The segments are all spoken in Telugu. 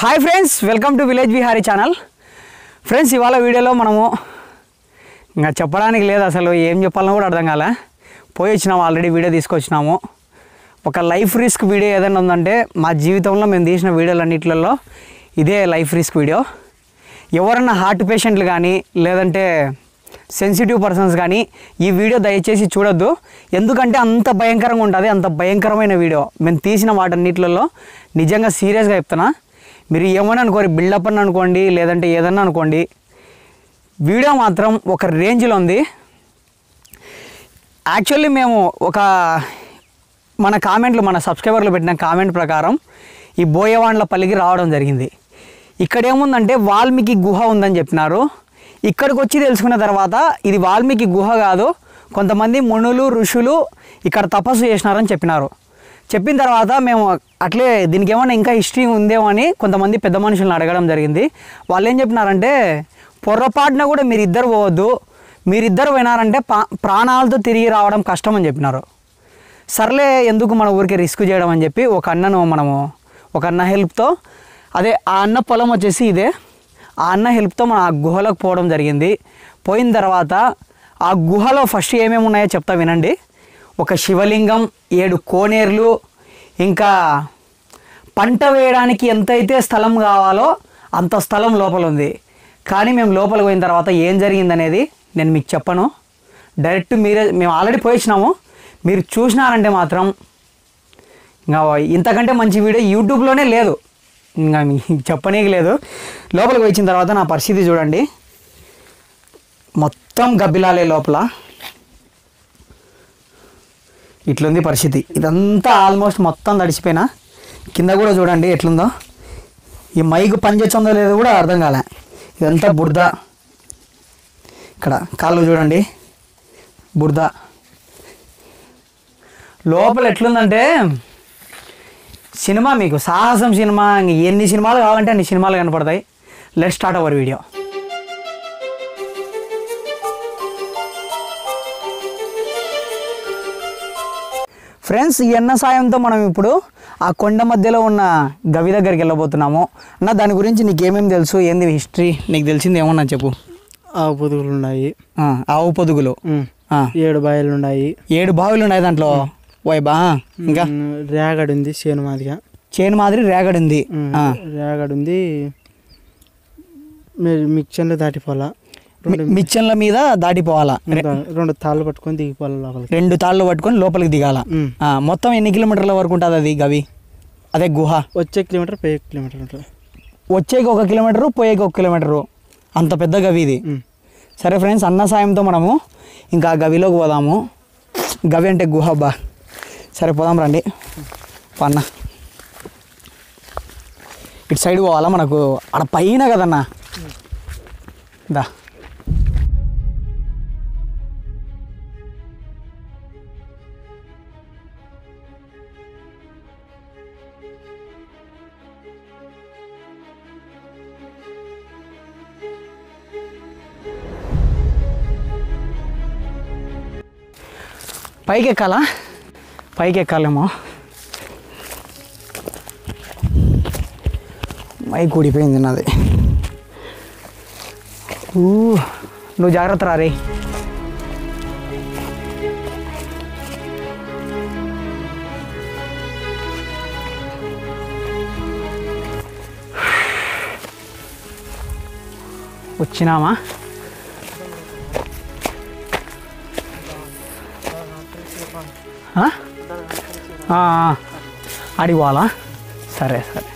Hi friends welcome to village Vihari channel friends ఇవాళ వీడియోలో మనము ఇంకా చెప్పడానికి లేదు అసలు ఏం చెప్పాలనో కూడా అర్థం కాలే పోయి వచ్చినాము ఆల్రెడీ వీడియో తీసుకొచ్చినాము ఒక లైఫ్ రిస్క్ వీడియో ఏదైనా ఉందంటే మా జీవితంలో మేము తీసిన వీడియోలన్నిటిలో ఇదే లైఫ్ రిస్క్ వీడియో ఎవరన్నా హార్ట్ పేషెంట్లు కానీ లేదంటే సెన్సిటివ్ పర్సన్స్ కానీ ఈ వీడియో దయచేసి చూడొద్దు ఎందుకంటే అంత భయంకరంగా ఉంటుంది అంత భయంకరమైన వీడియో మేము తీసిన వాటన్నిటిలో నిజంగా సీరియస్గా చెప్తున్నా మీరు ఏమని అనుకోరు బిల్డప్ అని అనుకోండి లేదంటే ఏదన్నా అనుకోండి వీడియో మాత్రం ఒక రేంజ్లో ఉంది యాక్చువల్లీ మేము ఒక మన కామెంట్లు మన సబ్స్క్రైబర్లు పెట్టిన కామెంట్ ప్రకారం ఈ బోయవాండ్లపల్లికి రావడం జరిగింది ఇక్కడ ఏముందంటే వాల్మీకి గుహ ఉందని చెప్పినారు ఇక్కడికి వచ్చి తెలుసుకున్న తర్వాత ఇది వాల్మీకి గుహ కాదు కొంతమంది మునులు ఋషులు ఇక్కడ తపస్సు చేసినారని చెప్పినారు చెప్పిన తర్వాత మేము అట్లే దీనికి ఏమైనా ఇంకా హిస్టరీ ఉందేమో అని కొంతమంది పెద్ద మనుషులను అడగడం జరిగింది వాళ్ళు ఏం చెప్పినారంటే పొర్రపాటున కూడా మీరు ఇద్దరు పోవద్దు మీరిద్దరు పోయినారంటే పా ప్రాణాలతో తిరిగి రావడం కష్టం అని చెప్పినారు సర్లే ఎందుకు మన ఊరికి రిస్క్ చేయడం అని చెప్పి ఒక అన్నను మనము ఒక అన్న హెల్ప్తో అదే ఆ అన్న పొలం వచ్చేసి ఇదే ఆ అన్న హెల్ప్తో మనం ఆ గుహలోకి పోవడం జరిగింది పోయిన తర్వాత ఆ గుహలో ఫస్ట్ ఏమేమి ఉన్నాయో చెప్తా వినండి ఒక శివలింగం ఏడు కోనేరులు ఇంకా పంట వేయడానికి ఎంతైతే స్థలం కావాలో అంత స్థలం లోపల ఉంది కానీ మేము లోపలికి పోయిన తర్వాత ఏం జరిగిందనేది నేను మీకు చెప్పను డైరెక్ట్ మీరే మేము ఆల్రెడీ పోయించినాము మీరు చూసినారంటే మాత్రం ఇంకా ఇంతకంటే మంచి వీడియో యూట్యూబ్లోనే లేదు ఇంకా మీకు చెప్పనీకి లేదు లోపలికి వచ్చిన తర్వాత నా పరిస్థితి చూడండి మొత్తం గబ్బిలాలే లోపల ఇట్లుంది పరిస్థితి ఇదంతా ఆల్మోస్ట్ మొత్తం తడిసిపోయినా కింద కూడా చూడండి ఎట్లుందో ఈ మైక్ పనిచేస్తుందో లేదో కూడా అర్థం కాలే ఇదంతా బురద ఇక్కడ కాళ్ళు చూడండి బురద లోపల ఎట్లుందంటే సినిమా మీకు సాహసం సినిమా ఇంక ఎన్ని సినిమాలు కావాలంటే అన్ని సినిమాలు కనపడతాయి let start our video friends ఈ అన్న సాయంతో మనం ఇప్పుడు ఆ కొండ మధ్యలో ఉన్న గవి దగ్గరికి వెళ్ళబోతున్నాము అన్న దాని గురించి నీకేమేమి తెలుసు ఏంది హిస్టరీ నీకు తెలిసింది ఏమన్నా చెప్పు ఆవు పొదుగులు ఉన్నాయి ఆ, ఆవు పొదుగులు ఉమ్. ఆ, ఏడు బాయలు ఉన్నాయి ఏడు బావులు ఉన్నాయి దాంట్లో వైబా ఇంకా ఉమ్, రేగడి ఉంది చేను మాదిగా చేను మాదిరి రేగడి ఉంది ఉమ్, ఆ. రేగడి ఉంది మీరు మిక్చర్లు దాటిపోవాలా మి- మిచ్చన్ల మీద దాటిపోవాలా రె- రెండు- రెండు తాళ్ళు పట్టుకొని దిగిపోవాలి లోపలికి రెండు తాళ్ళు పట్టుకొని లోపలికి దిగాల ఉమ్. ఆ, మొత్తం ఎన్ని కిలోమీటర్ల వరకు ఉంటుంది అది గవి అదే గుహ వచ్చే కిలోమీటర్ పోయే కిలోమీటర్ ఉంటుంది వచ్చేకి ఒక కిలోమీటరు పోయేకి ఒక కిలోమీటరు అంత పెద్ద గవి ఇది ఉమ్. సరే ఫ్రెండ్స్ అన్న సాయంతో మనము ఇంకా ఆ గవిలోకి పోదాము గవి అంటే గుహ బా సరే పోదాం రండి పన్న ఇటు సైడ్ పోవాలా మనకు ఆడ పైన కదన్నా దా పైకి ఎక్కాలా పైకి ఎక్కాలేమో మైక్ ఊడిపోయింది నాది ఊ, నువ్వు జాగ్రత్త రా రే వచ్చినామా ఆ? ఆ, ఆ. ఆడికి పోవాలా సరే సరే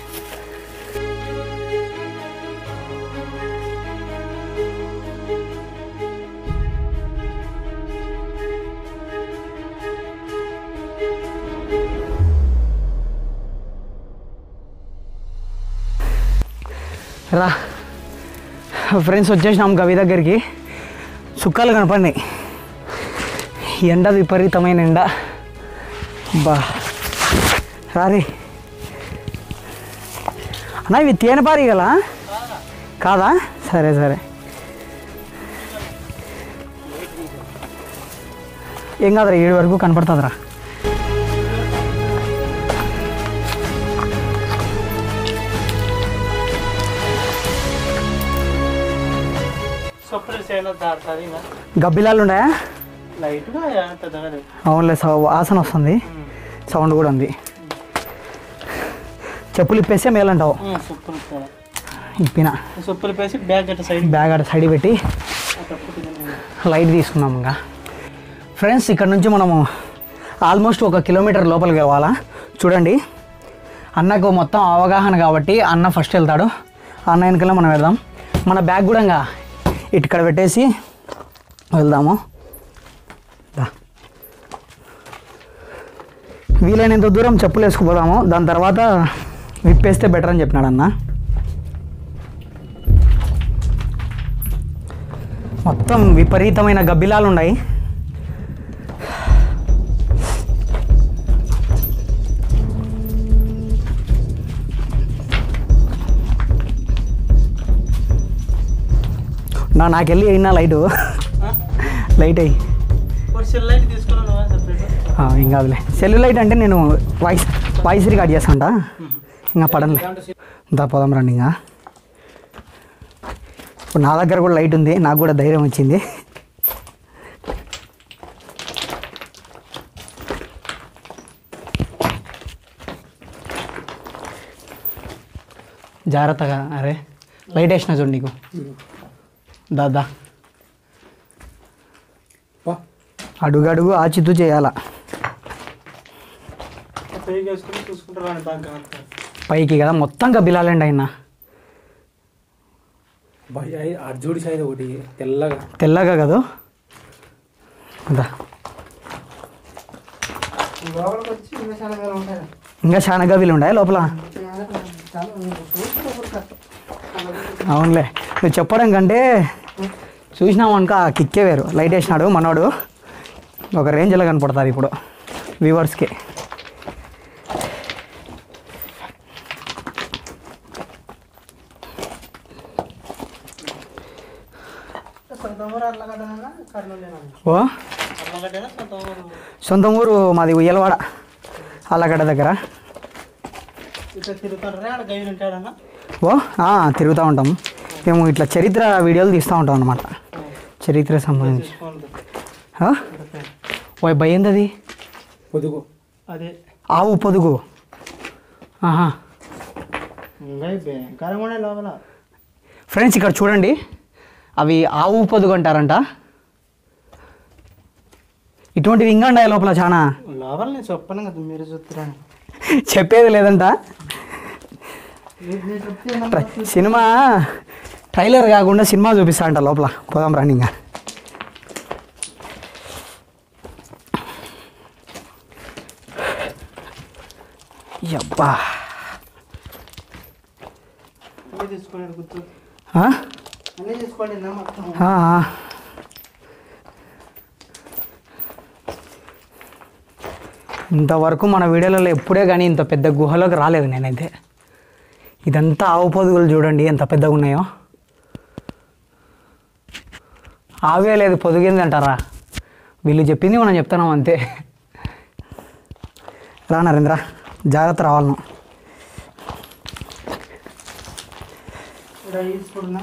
రా ఫ్రెండ్స్ వచ్చేసినాం గవి దగ్గరికి సుక్కలు కనపడినాయి ఎండ విపరీతమైన ఎండ బా రారి అన్న ఇవి తేనెపారి గల కాదా సరే సరే ఏం కాదురా ఏడు వరకు కనపడుతుందిరా ఇటు సైడ్ దాడుతుంది ఇంకా గబ్బిలాలు ఉన్నాయా లైట్గా అంత దగ్గర అవునులే సౌ వాసన వస్తుంది సౌండ్ కూడా ఉంది చెప్పులు ఇప్పేస్తే మేలంటావు సొప్పులు ఇక్కడ ఇప్పిన సొప్పులు పేసి బ్యాగ్ అట్ట సైడ్ బ్యాగ్ అక్కడ సైడ్ పెట్టి లైట్ తీసుకున్నాం ఇంకా ఫ్రెండ్స్ ఇక్కడ నుంచి మనము ఆల్మోస్ట్ ఒక కిలోమీటర్ లోపలికి పోవాలా చూడండి అన్నకు మొత్తం అవగాహన కాబట్టి అన్న ఫస్ట్ వెళ్తాడు అన్న వెనకలో మనం వెళ్దాం మన బ్యాగ్ కూడా ఇంకా ఇక్కడ పెట్టేసి వెళ్దాము దా. వీలైనంత దూరం చెప్పులు వేసుకుపోదాము దాని తర్వాత విప్పేస్తే బెటర్ అని చెప్పినాడు అన్న మొత్తం విపరీతమైన గబ్బిలాలు ఉన్నాయి నా నాకెళ్ళి అయినా లైటు లైట్ అయ్యి సెల్ లైట్ తీసుకున్నాను సపరేట్ ఆ, ఏం కాదులే సెల్ లైట్ అంటే నేను వాయిస్ వాయిస్ రికార్డ్ చేస్తాంట ఇంకా పడనులే దా పోదాం రండి ఇంకా ఇప్పుడు నా దగ్గర కూడా లైట్ ఉంది నాకు కూడా ధైర్యం వచ్చింది జాగ్రత్తగా అరే లైట్ వేసిన చూడు నీకు దాదా అడుగు అడుగు ఆచితూ చేయాలా పైకి వేసుకుని చూసుకుంటారు అని బాగా కానుతారు పైకి కదా మొత్తం గబ్బిలాలండి ఆయన అర్జుడి సైడ్ ఒకటి తెల్లగా తెల్లగా కదా కదా లోపలికి వచ్చి ఇంకా చాలా వేరే ఉంటాయి ఇంకా చాలా గబ్బిలు ఉన్నాయి లోపల అవునులే నువ్వు చెప్పడం కంటే చూసినావు అనుకో ఆ కిక్కే వేరు లైట్ వేసినాడు మనోడు ఒక రేంజ్లో కనపడుతుంది ఇప్పుడు వ్యూవర్స్కి సొంత ఊరు అల్లగడ్డనా కర్నూలేనా ఓ అల్లగడ్డనా సొంత ఊరు సొంత ఊరు మాది ఉయ్యలవాడ అల్లగడ్డ దగ్గర ఇట్లా తిరుగుతారా ఆడ గైలు ఉంటాడన్నా ఓ ఆ, తిరుగుతూ ఉంటాం మేము ఇట్లా చరిత్ర వీడియోలు తీస్తూ ఉంటాం అనమాట చరిత్ర సంబంధించి తీసుకోండి ఆ? ఓయ్ భయం అది పొదుగు అదే ఆవు పొదుగు ఆహా ఇంకా భయంకరంగా ఉండే లోపల ఫ్రెండ్స్ ఇక్కడ చూడండి అవి ఆవు పొదుగు అంటారంట ఇటువంటివి ఇంకా ఉన్నాయి లోపల చాలా లోపల నేను చెప్పను కదా మీరు చూస్తారని చెప్పేది లేదంట నేను చెప్తే ట్రై- సినిమా ట్రైలర్ కాకుండా సినిమా చూపిస్తా అంట లోపల పోదాం రండి ఇంకా అబ్బా అన్నీ తీసుకోండి గుర్తు ఆ? అన్నీ తీసుకోండి నా మొత్తం ఆ, ఆ. ఇంతవరకు మన వీడియోలలో ఎప్పుడే కానీ ఇంత పెద్ద గుహలోకి రాలేదు నేనైతే ఇదంతా ఆవు పొదుగులు చూడండి ఎంత పెద్దగా ఉన్నాయో ఆవే లేదు పొదిగింది అంటారా వీళ్ళు చెప్పింది మనం చెప్తున్నాం అంతే రా నరేంద్ర జాగ్రత్త రావాలి నువ్వు. ఇక్కడ తీసుకున్నా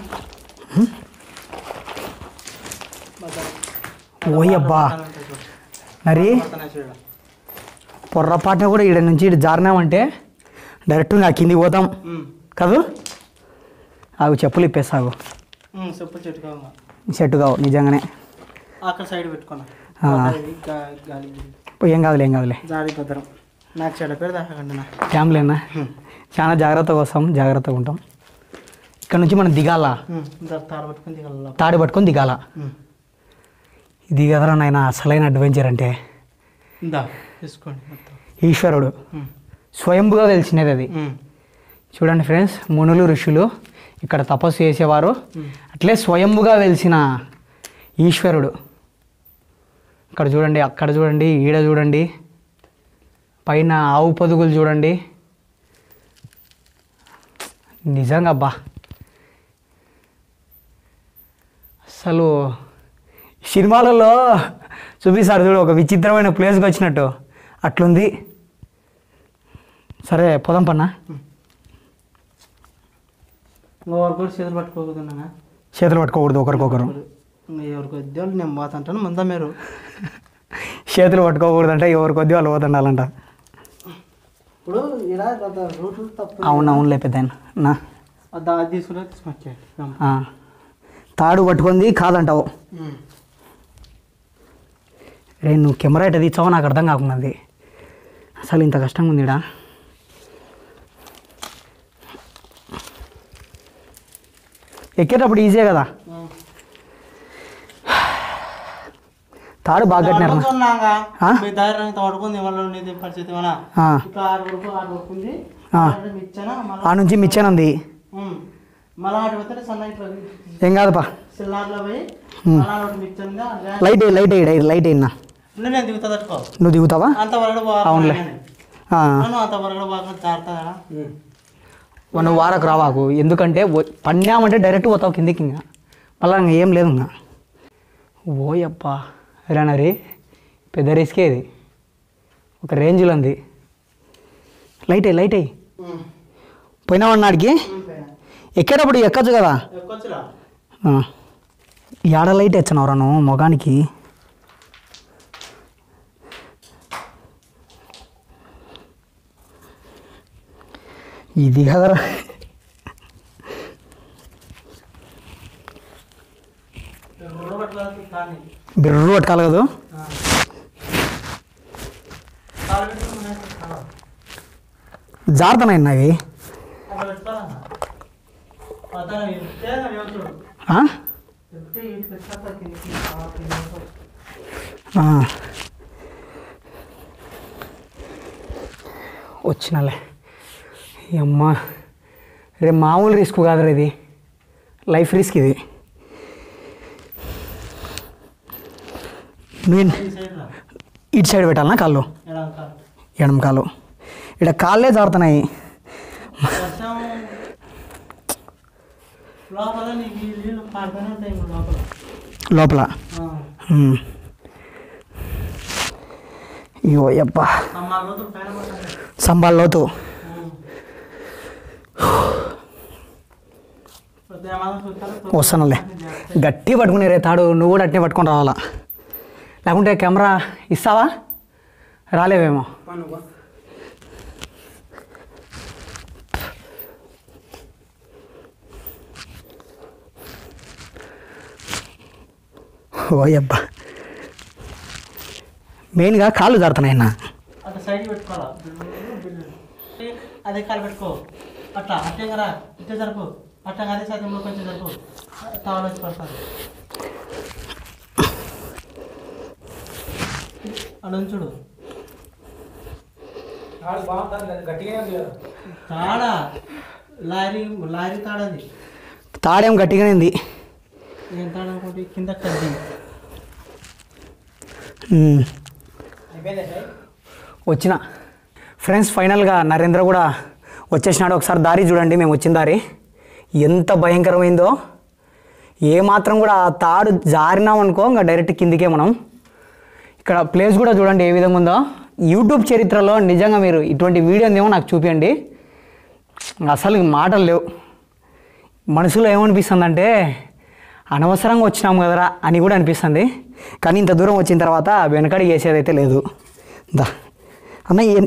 ఓయబ్బా మరి పొర్రపాటున కూడా ఈడ నుంచి ఇటు జారినామంటే డైరెక్ట్ నా కిందికి పోతాం కాదు అవి చెప్పులు ఇప్పేసాగు చెప్పు చెట్టు కావాలి సెట్ కావు నిజంగానే అక్కడ సైడ్ పెట్టుకున్నా ఆ. ఇది గా- గాలి ఏం కాదులే ఏం కాదులే జాడి భద్రం నాకు చెడ్డ పేరు దాకండి నా ఫ్యామిలీనా చాలా జాగ్రత్తగా వస్తాం జాగ్రత్తగా ఉంటాం ఇక్కడ నుంచి మనం దిగాల తాడు పట్టుకుని దిగాల తాడి పట్టుకొని దిగాల ఇది కదరా నాయన అసలైన అడ్వెంచర్ అంటే ఇందా తీసుకోండి మొత్తం ఈశ్వరుడు ఉమ్. స్వయంభుగా తెలిసినది అది ఉమ్. చూడండి ఫ్రెండ్స్ మునులు ఋషులు ఇక్కడ తపస్సు చేసేవారు అట్లే స్వయంభుగా వెలిసిన ఈశ్వరుడు ఇక్కడ చూడండి అక్కడ చూడండి ఈడ చూడండి పైన ఆవు పొదుగులు చూడండి నిజంగా అబ్బా అసలు సినిమాలలో చూపిస్తారు చూడు ఒక విచిత్రమైన ప్లేస్కి వచ్చినట్టు అట్లుంది సరే పోదాం పన్నా ఇంకో వాళ్ళు కూడా చేతులు పట్టుకోకుతున్నా చేతులు పట్టుకోకూడదు ఒకరికొకరు ఇంకా ఎవరికి ఉద్యోగాలు నేను పోతుంటాను ముందా మీరు చేతులు పట్టుకోకూడదంటే ఎవరి కొద్ది వాళ్ళు పోతుండాలంట ఇప్పుడు ఇలా కొంత రూట్లు తప్పు అవును అవునులే పెద్ద నా అది అది తీసుకురా తీసుకొచ్చేయండి ఆ. తాడు పట్టుకుంది కాదంటావు రే నువ్వు కెమెరా ఎట్ట తీసావో నాకు అర్థం కాకున్నది అసలు ఇంత కష్టంగా ఉందిడా ఎక్కేటప్పుడు ఈజీయే కదా తాడు బాగా కట్టినారు అనుకున్నాగా ఆ? మీ ధైర్యం తోడుకుంది ఇవాళ ఉండేది పరిస్థితి మన ఆ. ఇట్లా ఆరు వరకు ఆరు వరకు ఉంది ఆ. ఇచ్చానా మళ్ళీ ఆ నుంచి మిచ్చానుంది మళ్ళీ అటు పోతే సన్న ఇట్లా ఏం కాదుపా సిల్లార్లో పోయి ఉమ్. మళ్ళా ఒకటి మిచ్చందా లైట్ వేయి, లైట్ వేయి, లైట్ అయినా నేను దిగుతా తట్టుకో నువ్వు దిగుతావా అంత వరకు అవునులే. ఆ. అంత వరకు బాగా జారుతుందా నువ్వు వారకు రావాకు ఎందుకంటే వ- పన్నామంటే డైరెక్ట్ పోతావు కిందికి ఇంకా మళ్ళీ ఇంకా ఏం లేదు ఇంకా ఓయప్పా రణరి పెద్ద రిస్కే ఇది ఒక రేంజ్లో ఉంది లైట్ అయ్యి లైట్ అయ్యి పోయినామన్నాడికి ఎక్కేటప్పుడు ఎక్కచ్చు కదా ఎక్కొచ్చురా ఆ. యాడ లైట్ ఎచ్చనవరా నువ్వు మొగానికి ఇది కదరా బుర్ర పట్టుకోవాలి కానీ బిర్రు పట్టుకోవాలి కదా కాలు పెట్టుకుని కాలు జారుతున్నాయి అవి అట్లా పెట్టుకోవాలన్నా అతను ఇస్తే వ్యవసాయం ఆ? చెప్తే ఇటు వచ్చాక కిందికి ఆ కింద వరకు. ఆ. వచ్చినలే అమ్మ రే మామూలు రిస్క్ కాదురా ఇది లైఫ్ రిస్క్ ఇది నువ్వు ఈ సైడ్ రా ఇటు సైడ్ పెట్టాలనా కాళ్ళు ఎడం కాలు ఎడమ కాలు ఇక్కడ కాళ్ళే జారుతున్నాయి వర్షం లోపల నీకు ఈ నీళ్ళు పాడుతూనే ఉంటాయి ఇంకా లోపల లోపల ఆ. ఉమ్. అయ్యో అబ్బా అమ్మ రోజు పైన పడుతుంది సంబాల్ లోతు వస్తానులే గట్టి పట్టుకుని రే తాడు నువ్వు కూడా అట్నే పట్టుకొని రావాలా లేకుంటే కెమెరా ఇస్తావా రాలేవేమో ఓయబ్బా మెయిన్గా కాళ్ళు జారుతున్నాయి అన్న అట్లా సైడ్ పెట్టుకోవాలా అదే కాలు పెట్టుకో అట్లా అట్టే కదా ఇట్టే జరుపు అట్లా అదే సత్యంలో కొంచెం జరుపు టవల్ వచ్చి పడుతుంది అలా ఉంచుడు తాడా లారీ లారీ తాడది తాడేం గట్టిగానే ఉంది ఏం తాడు అనుకుంటే కింద కద్ది ఉమ్. వచ్చిన ఫ్రెండ్స్ ఫైనల్గా నరేంద్ర కూడా వచ్చేసినాడు ఒకసారి దారి చూడండి మేము వచ్చిన దారి ఎంత భయంకరమైందో ఏ మాత్రం కూడా ఆ తాడు జారినామనుకో ఇంకా డైరెక్ట్ కిందికే మనం ఇక్కడ ప్లేస్ కూడా చూడండి ఏ విధంగా ఉందో యూట్యూబ్ చరిత్రలో నిజంగా మీరు ఇటువంటి వీడియోనేమో నాకు చూపించండి అసలు మాటలు లేవు మనసులో ఏమనిపిస్తుందంటే అనవసరంగా వచ్చినాం కదరా అని కూడా అనిపిస్తుంది కానీ ఇంత దూరం వచ్చిన తర్వాత వెనకడి వేసేదైతే లేదు దా అన్న ఏం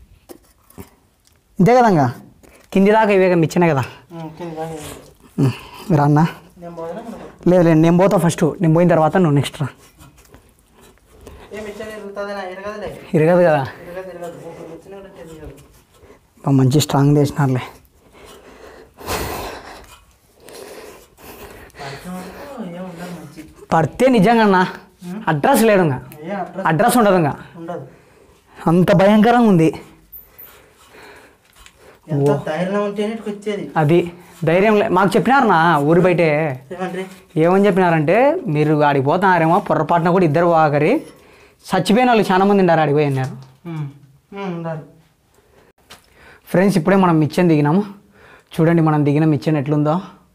ఇంతే కదంగా కింది దాకా ఇవే మిచ్చినా కదా కింద దాకా. ఉమ్, రా అన్న నేను పోదనా లేదు లేదు నేను పోతా ఫస్ట్ నేను పోయిన తర్వాత నువ్వు నెక్స్ట్ రా ఏమి ఇచ్చాను ఇరుగుతుందా ఎరగదులే ఇరగదు కదా ఎరగదు ఎరగదు ఇప్పుడు వచ్చినట్టు తెలియదు బా, మంచి స్ట్రాంగ్ చేసినారులే ఏముండదు మంచి పడితే నిజంగా అన్న అడ్రస్ లేదు ఇంకా ఏ అడ్రస్ అడ్రస్ ఉండదు ఇంకా ఉండదు అంత భయంకరంగా ఉంది ఎంత ధైర్యం ఉంటేనే ఇక్కడికి వచ్చేది అది ధైర్యం లే మాకు చెప్పినారన్నా ఊరి బయటే ఏమంటారు ఏమని చెప్పినారంటే మీరు ఆడికి పోతున్నారేమో పొరపాటున కూడా ఇద్దరు ఆఖరి చచ్చిపోయిన వాళ్ళు చాలా మంది ఉన్నారు ఆడికి పోయి అన్నారు ఉండాలి ఫ్రెండ్స్ ఇప్పుడే మనం మిచ్చన్ దిగినాము చూడండి మనం దిగిన మిచ్చన్ ఎట్లుందో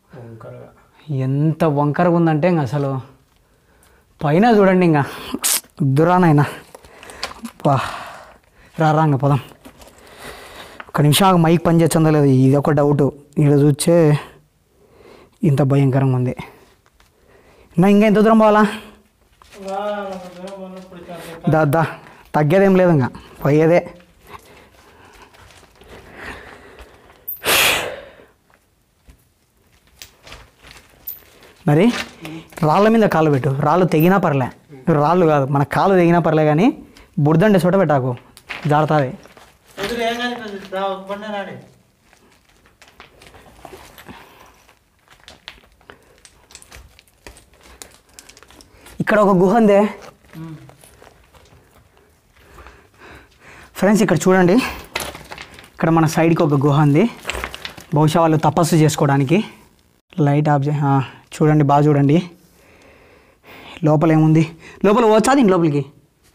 ఎంత వంకరగా ఉందంటే ఇంక అసలు పైన చూడండి ఇంకా దురానైనా బా రారా ఇంక పోదాం ఒక నిమిషం ఆగు, మైక్ పని చేస్తుందో లేదు ఇది ఒక డౌట్ ఇక్కడ చూస్తే ఇంత భయంకరంగా ఉంది నా ఇంకా ఎంత దూరం పోవాలా వా, దూరం పోయినప్పుడు ఇట్లా దా దా తగ్గేదేం లేదు ఇంకా పోయేదే మరి రాళ్ళ మీద కాళ్ళు పెట్టు రాళ్ళు తెగినా పర్లే రాళ్ళు కాదు మన కాళ్ళు తెగినా పర్లే కానీ బురదండే చోట పెట్టాకు జారుతుంది ఎదురు ఏం కానీ రా బండి రాడే ఇక్కడ ఒక గుహ ఉందే ఫ్రెండ్స్ ఇక్కడ చూడండి ఇక్కడ మన సైడ్కి ఒక గుహ ఉంది బహుశా వాళ్ళు తపస్సు చేసుకోవడానికి లైట్ ఆఫ్ చే- ఆ, చూడండి బాగా చూడండి లోపల ఏముంది లోపల వచ్చా దీని లోపలికి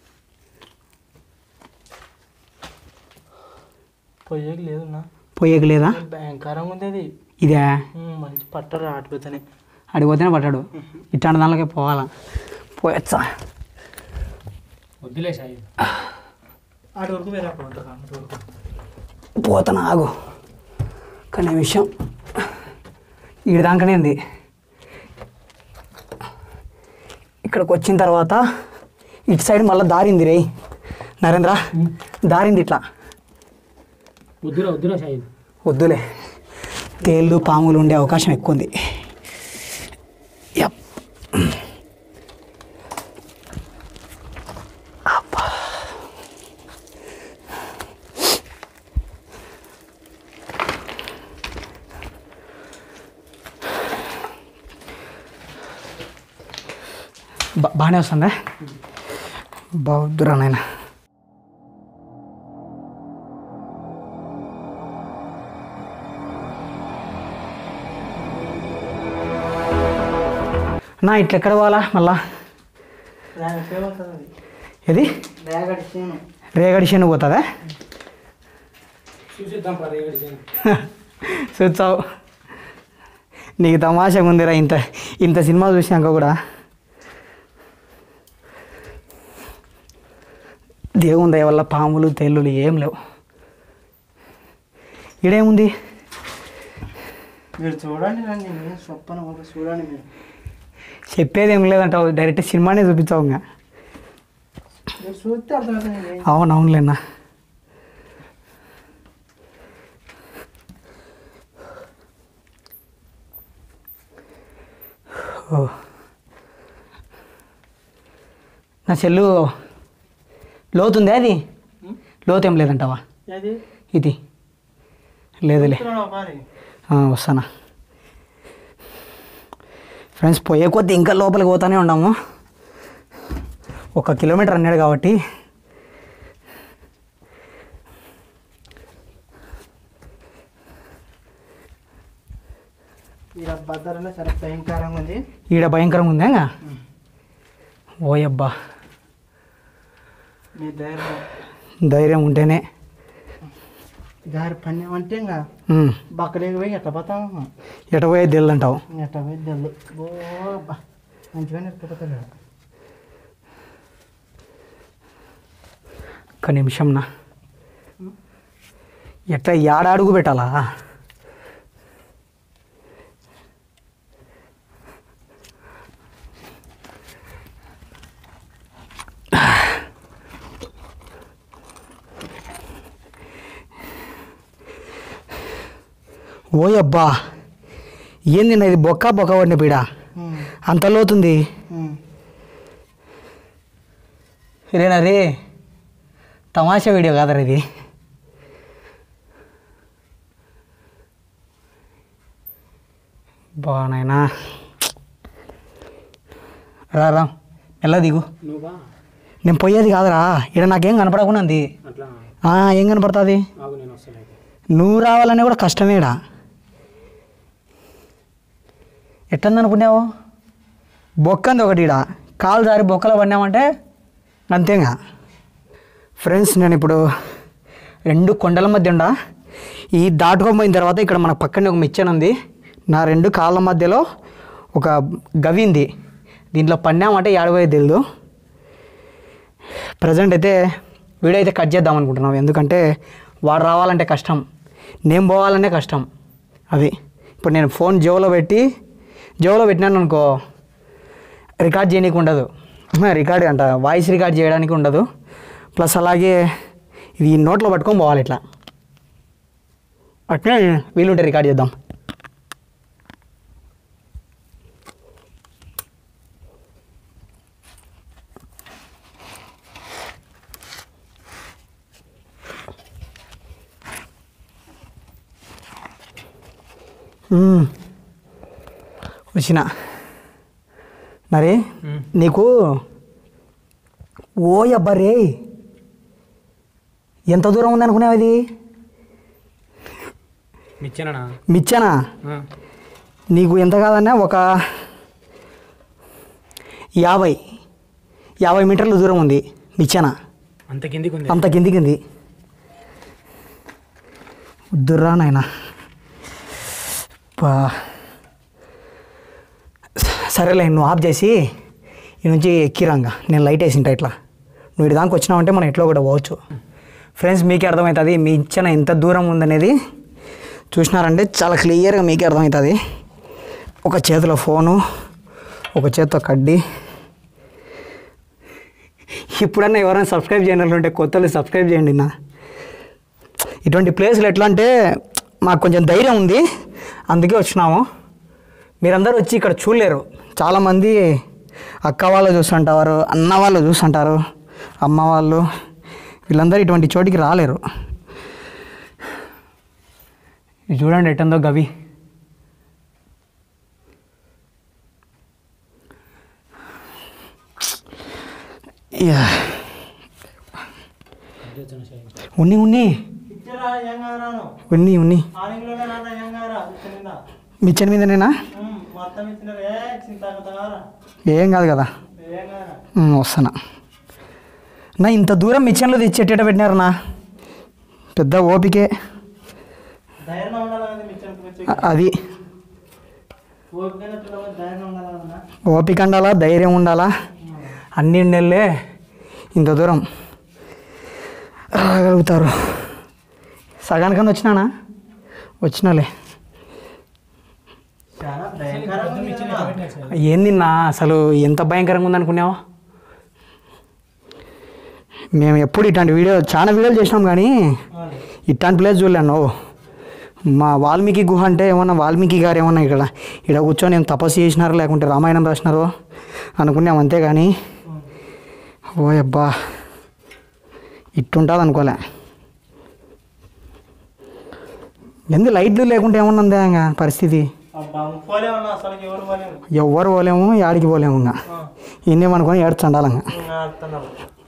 పోయేకి లేదు నా పోయేకి లేదా భయంకరంగా ఉంది అది ఇదే ఉమ్, మంచి పట్టరు ఆటిపోతానే అడిగిపోతేనే పట్టాడు ఇట్లాంటి దానిలోకే పోవాలా పోయచ్చా వద్దులే సాయి ఆటి వరకు వేరే అప్పుడు ఉంటుంది అటు వరకు పోతాను ఆగు కానీ విషయం ఈడ దాకానే ఉంది ఇక్కడికి వచ్చిన తర్వాత ఇటు సైడ్ మళ్ళీ దారింది రే నరేంద్ర దారింది ఇట్లా వద్దురా వద్దురా సాయి వద్దులే తేళ్ళు పాములు ఉండే అవకాశం ఎక్కువ ఉంది యప్. అబ్బా. బా బాగానే వస్తుందా బాగుద్దురా నాయన నా ఇట్లా ఎక్కడ పోవాలా మళ్ళా ఫేమస్ అది ఇది రేగడి సీను రేగడి శని పోతుందా చూసిద్దాం పా రేగడి సీను చూచావు నీకు తమాషగా ఉందిరా ఇంత ఇంత సినిమా చూసినాక కూడా దేవుని దయ వల్ల పాములు తేళ్ళులు ఏం లేవు ఈడేముంది మీరు చూడండి రండి నేను చెప్పను ఒక చూడండి మీరు చెప్పేది ఏం లేదంటావు డైరెక్ట్ సినిమానే చూపించావు ఇంకా మీరు చూస్తే అర్థమవుతుంది అవును అవునులేనా ఓ నా చెల్లు లోతుందే అది లోతు ఏం లేదంటావా అది ఇది లేదులే పారి ఆ, వస్తానా ఫ్రెండ్స్ పోయే కొద్దీ ఇంకా లోపలికి పోతానే ఉన్నాము ఒక కిలోమీటర్ అన్నాడు కాబట్టి ఈ భద్రలో చాలా భయంకరంగా ఉంది ఈడ భయంకరంగా ఉందా ఇంకా ఓయబ్బా మీ ధైర్యం ధైర్యం ఉంటేనే దారి పని అంటే ఇంకా ఉమ్, బక్కలేకి పోయి ఎట్ట పోతాము ఎట పోయేది తెలియదంటావు ఎట్ట పోయి తెల్లు ఓ బా మంచిగా ఎట్టుకుపోతాడు ఒక్క నిమిషం నా ఎట్లా ఏడ అడుగు పెట్టాలా ఓయబ్బా ఏంది నా ఇది బొక్క బొక్క పడిన పీడ అంత లోతుంది రేనా రే తమాషా వీడియో కాదరా ఇది బాగున్నాయినా రా రా మెల్ల దిగు నువ్వా నేను పోయేది కాదురా ఇక్కడ నాకేం కనపడకుండా ఉంది అట్లా ఆ, ఏం కనపడుతుంది ఆగు నేను వస్తాను నువ్వు రావాలనే కూడా కష్టమేడా ఎట్టంది అనుకున్నావు బొక్కంది ఒకటి ఈడ కాలు జారి బొక్కలో పడినామంటే అంతేగా ఫ్రెండ్స్ నేను ఇప్పుడు రెండు కొండల మధ్య ఉండా ఈ దాటుకోపోయిన తర్వాత ఇక్కడ మన పక్కనే ఒక మిచ్చన్ ఉంది నా రెండు కాళ్ళ మధ్యలో ఒక గవి ఉంది దీంట్లో పడినామంటే ఏడబోయేది తెలియదు ప్రజెంట్ అయితే వీడియో అయితే కట్ చేద్దాం అనుకుంటున్నాం ఎందుకంటే వాడు రావాలంటే కష్టం నేను పోవాలనే కష్టం అది ఇప్పుడు నేను ఫోన్ జేబులో పెట్టి జేబులో పెట్టినాను అనుకో రికార్డ్ చేయడానికి ఉండదు రికార్డ్ అంట వాయిస్ రికార్డ్ చేయడానికి ఉండదు ప్లస్ అలాగే ఇది నోట్లో పట్టుకొని పోవాలి ఇట్లా అట్నే వీలుంటే రికార్డ్ చేద్దాం మ్మ్. వచ్చిన మరి నీకు ఓ అబ్బరే ఎంత దూరం ఉంది అనుకునేవి అది మిచ్చానా మిచ్చనా నీకు ఎంత కాదన్నా ఒక యాభై యాభై మీటర్ల దూరం ఉంది మిచ్చన అంత కిందికి ఉంది అంత కిందికి ఉంది వద్దురా నాయన పా సరేలే నువ్వు ఆఫ్ చేసి ఈ నుంచి ఎక్కిరాంగా నేను లైట్ వేసింటా ఇట్లా నువ్వు ఇటు దాకా వచ్చినావంటే మనం ఎట్లో కూడా పోవచ్చు ఫ్రెండ్స్ మీకే అర్థమవుతుంది మీ ఇచ్చిన ఎంత దూరం ఉందనేది చూసినారంటే చాలా క్లియర్గా మీకే అర్థమవుతుంది ఒక చేతిలో ఫోను ఒక చేతితో కడ్డీ ఇప్పుడన్నా ఎవరైనా సబ్స్క్రైబ్ చేయని ఉంటే కొత్తలు సబ్స్క్రైబ్ చేయండి నా ఇటువంటి ప్లేస్లు ఎట్లా అంటే మాకు కొంచెం ధైర్యం ఉంది అందుకే వచ్చినాము మీరందరూ వచ్చి ఇక్కడ చూడలేరు చాలామంది అక్క వాళ్ళు చూస్తుంటారు అన్న వాళ్ళు చూస్తుంటారు అమ్మ వాళ్ళు వీళ్ళందరూ ఇటువంటి చోటికి రాలేరు ఇది చూడండి ఎట్టందో గవి యా. ఉన్ని ఉన్ని ఇచ్చారా ఏం కాదురాను ఉన్ని ఉన్ని ఆనింగ్లోనే నాన్న ఏం కాదురా ఇచ్చిన మిచ్చని మీదనేనా మొత్తం ఇచ్చినారు ఏ చింత కాదురా ఏం కాదు కదా ఏం కాదురా ఉమ్, వస్తానా నా ఇంత దూరం మిచ్చన్లో తెచ్చేటట్టు పెట్టినారనా పెద్ద ఓపికే ధైర్యం ఉండాలి కదా మీ చెంతకు అ- అది ఓపికైన పిల్లలు ధైర్యం ఉండాలి కదా ఓపిక ఉండాలా ధైర్యం ఉండాలా అన్ని నెలలే ఇంత దూరం రాగలుగుతారు సగానికన్నా వచ్చినానా వచ్చినాలే చాలా భయంకరంగా ఉంది కదా. ఏంది నా అసలు ఎంత భయంకరంగా ఉందనుకున్నావా మేము ఎప్పుడు ఇట్లాంటి వీడియో చాలా వీడియోలు చేసినాం కానీ అవును. ఇట్లాంటి ప్లేస్ చూడలేను మా వాల్మీకి గుహ అంటే ఏమన్నా వాల్మీకి గారు ఏమన్నా ఇక్కడ ఇక్కడ కూర్చొని ఏం తపస్సు చేసినారో లేకుంటే రామాయణం రాసినారో అనుకున్నాం అంతే కానీ ఓ అబ్బా ఇట్టుంటుంది అనుకోలే ఎందు లైట్లు లేకుంటే ఏమన్నా ఉందా ఇంకా పరిస్థితి అబ్బా పోలే ఉన్నా అసలు ఎవరు పోలేము ఎవ్వరు పోలేము యాడికి పోలేము ఇంకా ఆ, ఇన్నేమనుకొని ఏడ్చండాలంగా ఇంకా ఆడుతున్నాము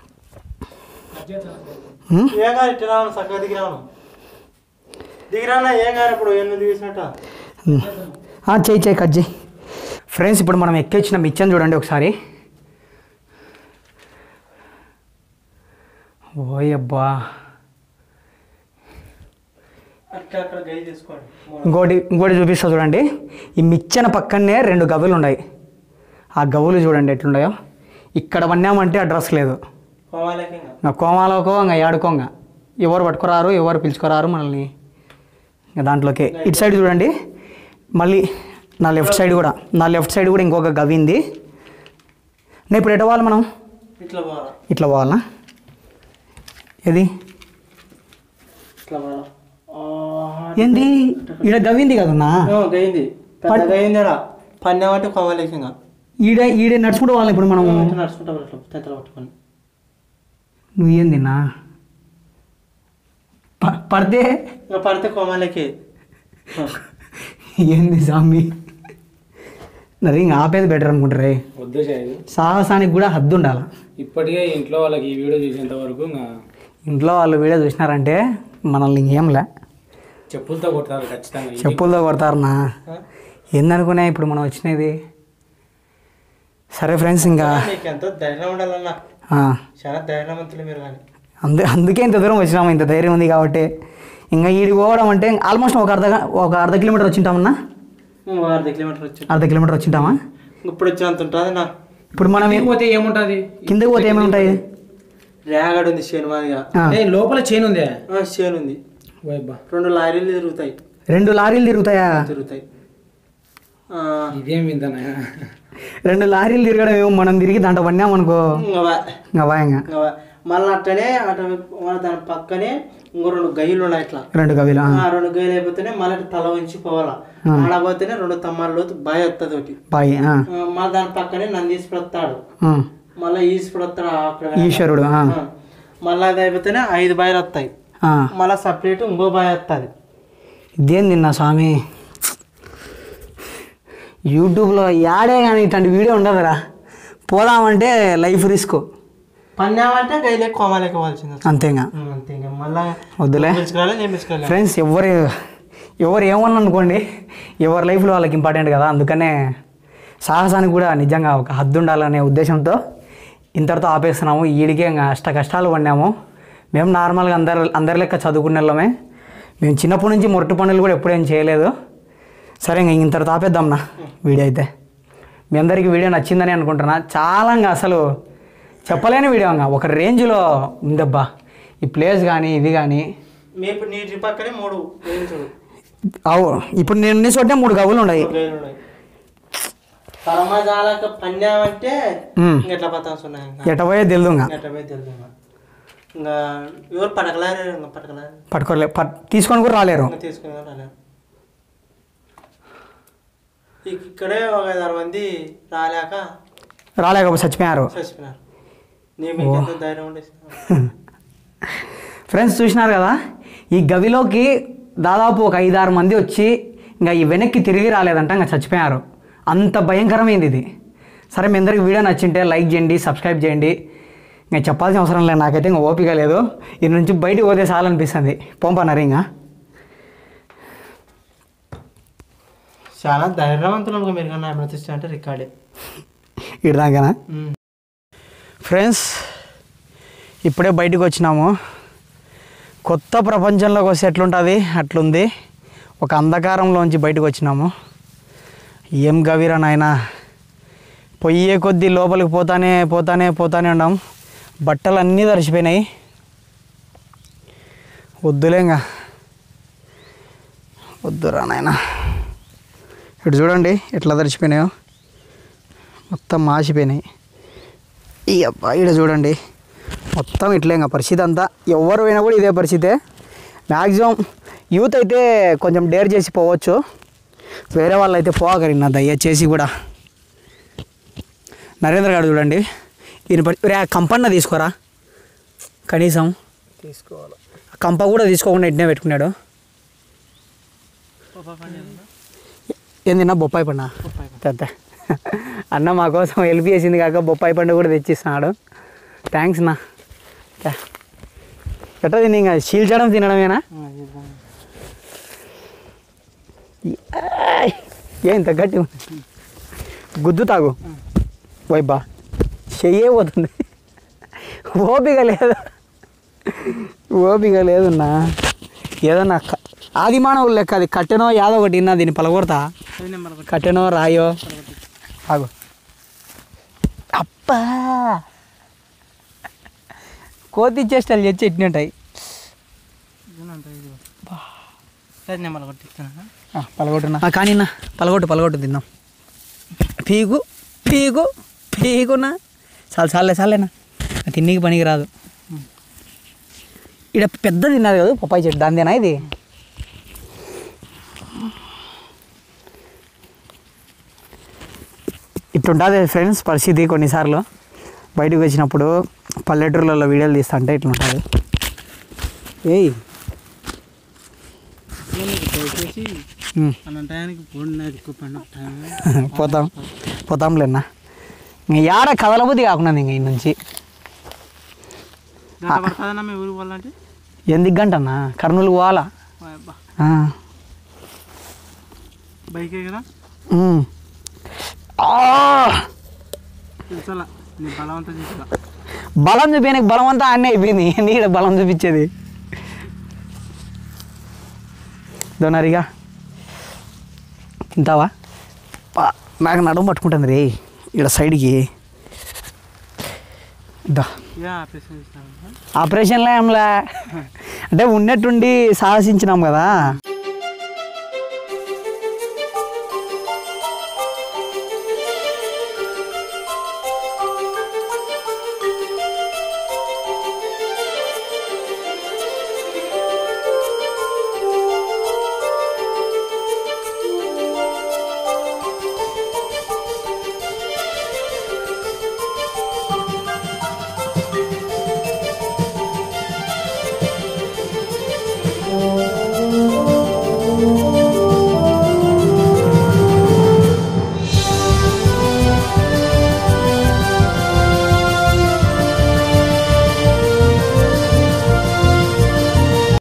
ఉం? ఏం కాదు ఇట్లా రావను చక్కగా దిగిరాను దిగిరానా ఏం కాదు ఇప్పుడు ఎన్ని దిగిసినట్ట ఆ, చెయ్యి చెయ్యి కట్ చేయి ఫ్రెండ్స్ ఇప్పుడు మనం ఎక్కొచ్చిన మిచ్చని చూడండి ఒకసారి ఓయబ్బా అట్లా అక్కడ గై తీసుకోండి ఇంకోటి ఇంకోటి చూపిస్తా చూడండి ఈ మిచ్చన పక్కనే రెండు గవులు ఉన్నాయి ఆ గవులు చూడండి ఎట్లున్నాయో ఇక్కడ పన్నామంటే అడ్రస్ లేదు కోమాలకి ఇంకా ఇంకా కోమాలోకో ఇంకా ఏడుకోంగా ఎవరు పట్టుకురారు ఎవరు పిలుచుకురారు మనల్ని ఇంకా దాంట్లోకి ఇటు సైడ్ చూడండి మళ్ళీ నా లెఫ్ట్ సైడ్ కూడా నా లెఫ్ట్ సైడ్ కూడా ఇంకొక గవి ఉంది నేను ఇప్పుడు ఎటు పోవాలి మనం ఇట్లా పోవాలా ఇట్లా పోవాలా ఏది ఇట్లా పోవాలా ఏంది ఈడ గవింది కదన్నా గయింది పెద్ద గయిందిరా పన్నెమంటే కోమాలకి ఇంకా ఈడ ఈడ నడుచుకుంటూ పోవాలి ఇప్పుడు మనం ఇట్లా నడుచుకుంటా ఇట్లా తెత్తలు పట్టుకొని నువ్వు ఏందిన్నా ప- పడితే ఇంకా పడితే కోమాలకి ఏంది సామి నరి ఇంకా ఆపేది బెటర్ అనుకుంటారే వద్దు చేయదు సాహసానికి కూడా హద్దు ఉండాలి ఇప్పటికే ఇంట్లో వాళ్ళకి ఈ వీడియో చూసేంత వరకు ఇంకా ఇంట్లో వాళ్ళు వీడియో చూసినారంటే మనల్ని ఇంకేంలే చెప్పులతో కొడతారు ఖచ్చితంగా ఇది చెప్పులతో కొడతారనా ఏందనుకునే ఇప్పుడు మనం వచ్చినది సరే ఫ్రెండ్స్ ఇంకా మీకు ఎంతో ధైర్యం ఉండాలన్నా ఆ, చాలా ధైర్యవంతులు మీరు కానీ అందు అందుకే ఇంత దూరం వచ్చినాము ఇంత ధైర్యం ఉంది కాబట్టి ఇంకా ఈడికి పోవడం అంటే ఆల్మోస్ట్ ఒక అర్ధ గ- ఒక అర్ధ కిలోమీటర్ వచ్చింటామన్నా అర్ధ కిలోమీటర్ వచ్చి అర్ధ కిలోమీటర్ వచ్చింటామా ఇప్పుడు వచ్చినంత ఉంటుంది నా ఇప్పుడు మనం కిందకి పోతే ఏముంటుంది కిందకి పోతే ఏమేమి ఉంటాయి రేగడి ఉంది చేను మాదిగా ఆ, ఏ, లోపల చైన్ ఉందే ఆ, చేను ఉంది ఓయబ్బా రెండు లారీలు తిరుగుతాయి రెండు లారీలు తిరుగుతాయా తిరుగుతాయి ఆ, ఇదేం విందనా రెండు లారీలు తిరగడం ఏమో మనం తిరిగి దాంట్లో పడినామనుకో ఇంకా వా. ఇంకా భయంగా ఇంకా వా. మళ్ళీ అట్లనే అటు మన దాని పక్కనే ఇంకో రెండు గయ్యలు ఉన్నాయి ఇట్లా రెండు కవిలు ఆ రెండు గయ్యలు అయిపోతేనే మళ్ళీ అటు తల వంచి పోవాలా ఆడ పోతేనే రెండు తమ్మాల లోతు బాయ్ వస్తుంది ఒకటి బాయ్ ఆ, ఆ, మళ్ళీ దాని పక్కనే నందీశ్వరు వస్తాడు ఆ. మళ్ళీ ఈశ్వరు వస్తాడు అక్కడ ఈశ్వరుడు ఆ, ఆ. మళ్ళీ అది అయిపోతేనే ఐదు బాయిలు వస్తాయి ఆ. మళ్ళీ సపరేట్ ఇంకో బాయ్ వస్తుంది ఇదేంది నా స్వామి యూట్యూబ్లో యాడే కానీ ఇట్లాంటి వీడియో ఉండదురా పోదామంటే లైఫ్ రిస్క్ పన్నామంటే గైలే కోమాలేకోవాల్సింది అంతేగా అంతే ఇంకా మళ్ళీ వద్దులే పిలుచుకోవాలి నేను పిలుచుకోవాలి ఫ్రెండ్స్ ఎవరు ఎవరు ఏమన్నా అనుకోండి ఎవరి లైఫ్లో వాళ్ళకి ఇంపార్టెంట్ కదా అందుకనే సాహసానికి కూడా నిజంగా ఒక హద్దు ఉండాలనే ఉద్దేశంతో ఇంతటితో ఆపేస్తున్నాము ఈడికే ఇంకా అష్ట కష్టాలు పడినాము మేము నార్మల్గా అందరు అందరి లెక్క చదువుకునే వాళ్ళమే మేము చిన్నప్పటి నుంచి మొరటి పనులు కూడా ఎప్పుడేం చేయలేదు సరే ఇంక ఇంతటితో ఆపేద్దాంనా వీడియో అయితే మీ అందరికీ వీడియో నచ్చిందని అనుకుంటున్నా చాలా ఇంకా అసలు చెప్పలేని వీడియో ఇంకా ఒక రేంజ్లో ఉందబ్బా ఈ ప్లేస్ కానీ ఇది కానీ మీ ఇప్పుడు నీటి పక్కనే మూడు గైలు చూడు అవు ఇప్పుడు నేను ఉన్న చోటే మూడు గవులు ఉన్నాయి మూడు గైలు ఉన్నాయి పరమజాలక పన్నామంటే ఉమ్. ఇంకా ఎట్లా పతాల్సి ఉన్నాయి ఇంకా ఎట పోయే తెలుదు ఇంకా ఎట్లా పోయి తెలుసు ఇంకా ఇంకా ఎవరు పడకలారు ఇంకా పడకలారు పట్టుకోలే పట్ తీసుకొని కూడా రాలేరు ఇంకా తీసుకుని రాలేరు ఇక్- ఇక్కడే ఒక ఐదారు మంది రాలేక రాలేకపోతే చచ్చిపోయారు చచ్చిపోయినారు నేను మీకు ఎంత ధైర్యం ఉండే ఫ్రెండ్స్ చూసినారు కదా ఈ గవిలోకి దాదాపు ఒక ఐదారు మంది వచ్చి ఇంకా ఈ వెనక్కి తిరిగి రాలేదంట ఇంకా చచ్చిపోయారు అంత భయంకరమైంది ఇది సరే మీ అందరికి వీడియో నచ్చింటే లైక్ చేయండి సబ్స్క్రైబ్ చేయండి ఇంకా చెప్పాల్సిన అవసరం లేదు నాకైతే ఇంకా ఓపిక లేదు ఇది నుంచి బయటికి పోతే చాలనిపిస్తుంది పంపన్నారు ఇంకా చాలా ధైర్యవంతులు అనుకో మీరు కన్నా ప్రతిష్ట అంటే రికార్డే ఇడదాకానా ఫ్రెండ్స్ ఇప్పుడే బయటకు వచ్చినాము కొత్త ప్రపంచంలోకి వస్తే ఎట్లుంటుంది అట్లుంది ఒక అంధకారంలోంచి బయటకు వచ్చినాము ఏం గవీరా నాయన పొయ్యే కొద్దీ లోపలికి పోతానే పోతానే పోతానే ఉన్నాం బట్టలు అన్నీ తడిసిపోయినాయి వద్దులేంగా వద్దురా నాయన ఇటు చూడండి ఎట్లా తడిసిపోయినాయో మొత్తం మాసిపోయినాయి ఈ అబ్బా ఇక్కడ చూడండి మొత్తం ఇట్లే ఇంకా పరిస్థితి అంతా ఎవరు పోయినా కూడా ఇదే పరిస్థితే మ్యాక్సిమం యూత్ అయితే కొంచెం డేర్ చేసి పోవచ్చు వేరే వాళ్ళు అయితే పోగరి నా దయచేసి కూడా నరేంద్ర గారు చూడండి ఈయన పరి రే, ఆ కంపన్న తీసుకోరా కనీసం తీసుకోవాలి కంప కూడా తీసుకోకుండా ఇట్నే పెట్టుకున్నాడు ఏం తిన్నా బొప్పాయి పండు పెద్ద అన్న మా కోసం హెల్ప్ చేసింది కాక బొప్పాయి పండు కూడా తెచ్చిస్తున్నాడు థ్యాంక్స్ నా దా. ఎట్లా తిని ఇంకా చీల్చడం తినడమేనా ఏయ్! ఏం ఇంత గట్టి ఉంది? గుద్దు తాగు వైబా చెయ్యే పోతుంది ఓపిక లేదు ఓపిక లేదున్నా ఏదన్నా క- ఆది మానవులు లెక్క అది కట్టెనో యాదో ఒకటి తిన్నా దీన్ని పలగొడతా కట్టెనో రాయో ఆగు అప్పా కోతి చేష్టలు తెచ్చి ఎట్టినట్టాయి నెంబర్ కొట్టిస్తాను పలగొట్టున్నా కానీ నా పలగొట్టు పలగొట్టు తిందాం పీకు పీకు పీకున్నా చాలు చాలే చాలేనా ఆ తిన్నీకి పనికి రాదు ఇక్కడ పెద్ద తిన్నది కదా పప్పాయి చెట్టు దాందేనా ఇది ఇట్లుంటుంది ఫ్రెండ్స్ పరిస్థితి కొన్నిసార్లు బయటకు వచ్చినప్పుడు పల్లెటూర్లలో వీడియోలు తీస్తుంటే ఇట్లుంటుంది ఏయ్ దయచేసి ఉమ్. అన్న టయానికి ఫోన్ ఎక్కువ పడిన పోతాం పోతాంలేనా ఇంక యాడ కదలబుద్ధి కాకుండా ఇంక ఈ నుంచి పడుతుందన్నా మీ ఊరికి పోవాలంటే ఎందుకు గంటన్నా కర్నూలు పోవాలా అబ్బా ఆ. బైకే కదా ఉమ్. ఆ! తెలుసలా నీ బలవంతం చేసా బలం చూపించడానికి బలం అంతా అన్నీ అయిపోయింది నీడ బలం చూపించేది దొనరిగా తింటావా పా, నాకు నడుము పట్టుకుంటుంది రే ఇక్కడ సైడ్కి దా యా ఆపరేషన్ చేస్తాను ఆపరేషన్లో ఏంలా అంటే ఉన్నట్టుండి సాహసించినాం కదా